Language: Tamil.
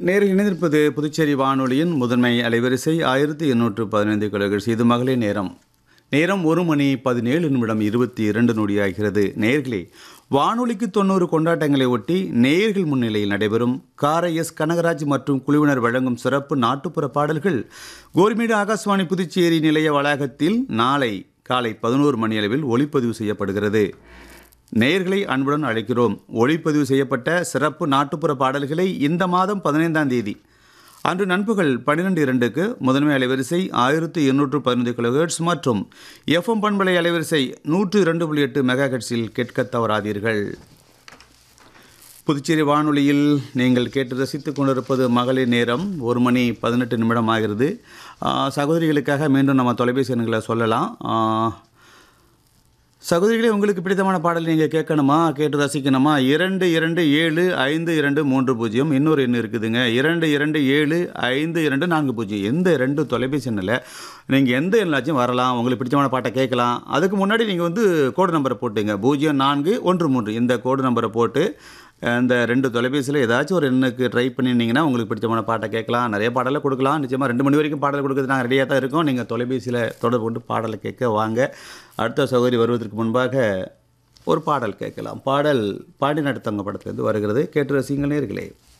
நேரில் இணைந்திருப்பது புதுச்சேரி வானொலியின் முதன்மை அலைவரிசை ஆயிரத்தி எண்ணூற்று பதினைந்து கிலோகிராம் இது மகளிர் நேரம் நேரம் ஒரு மணி பதினேழு நிமிடம் இருபத்தி இரண்டு நொடியாகிறது நேர்களே வானொலிக்கு தொண்ணூறு கொண்டாட்டங்களை ஒட்டி நேயர்கள் முன்னிலையில் நடைபெறும் காரை எஸ் கனகராஜ் மற்றும் குழுவினர் வழங்கும் சிறப்பு நாட்டுப்புற பாடல்கள் கோரிமேடு ஆகாஷ்வாணி புதுச்சேரி நிலைய வளாகத்தில் நாளை காலை பதினோரு மணி அளவில் ஒளிப்பதிவு செய்யப்படுகிறது நேயர்களை அன்புடன் அழைக்கிறோம் ஒளிப்பதிவு செய்யப்பட்ட சிறப்பு நாட்டுப்புற பாடல்களை இந்த மாதம் பதினைந்தாம் தேதி அன்று நண்பகல் பன்னிரெண்டு இரண்டுக்கு முதன்மை அலைவரிசை ஆயிரத்து எண்ணூற்று பதினைந்து கிலோஹெர்ட்ஸ் மற்றும் எஃப்எம் பண்பலை அலைவரிசை நூற்று இரண்டு புள்ளி எட்டு மெகா ஹெர்ட்ஸில் கேட்க தவறாதீர்கள் புதுச்சேரி வானொலியில் நீங்கள் கேட்டு ரசித்துக் கொண்டிருப்பது மகளிர் நேரம் ஒரு மணி பதினெட்டு நிமிடம் ஆகிறது ஆ, சகோதரிகளுக்காக மீண்டும் நம்ம தொலைபேசி எண்களை சொல்லலாம் ஆ, சகோதரிகளே உங்களுக்கு பிடித்தமான பாடல் நீங்கள் கேட்கணுமா கேட்டு ரசிக்கணுமா இரண்டு இரண்டு ஏழு ஐந்து இரண்டு மூன்று பூஜ்ஜியம் இன்னொரு எண் இருக்குதுங்க இரண்டு இரண்டு ஏழு ஐந்து இரண்டு நான்கு பூஜ்ஜியம் எந்த ரெண்டு தொலைபேசி எண்ணில் நீங்கள் எந்த எண்ணாச்சும் வரலாம் உங்களுக்கு பிடிச்சமான பாட்டை கேட்கலாம் அதுக்கு முன்னாடி நீங்கள் வந்து கோடு நம்பரை போட்டுங்க பூஜ்ஜியம் நான்கு ஒன்று மூன்று இந்த கோடு நம்பரை போட்டு இந்த ரெண்டு தொலைபேசியில் ஏதாச்சும் ஒரு எண்ணுக்கு ட்ரை பண்ணியிருந்தீங்கன்னா உங்களுக்கு பிடிச்சமான பாட்டை கேட்கலாம் நிறைய பாடலை கொடுக்கலாம் நிச்சயமாக ரெண்டு மணி வரைக்கும் பாடல் கொடுக்குறது நாங்கள் ரெடியாக தான் இருக்கோம் நீங்கள் தொலைபேசியில் தொடர்பு கொண்டு பாடலை கேட்க வாங்க அடுத்த சௌகரி வருவதற்கு முன்பாக ஒரு பாடல் கேட்கலாம் பாடல் பாடி நடத்தவங்க படத்துலேருந்து வருகிறது கேட்டு ரசிங்கள் நேர்களே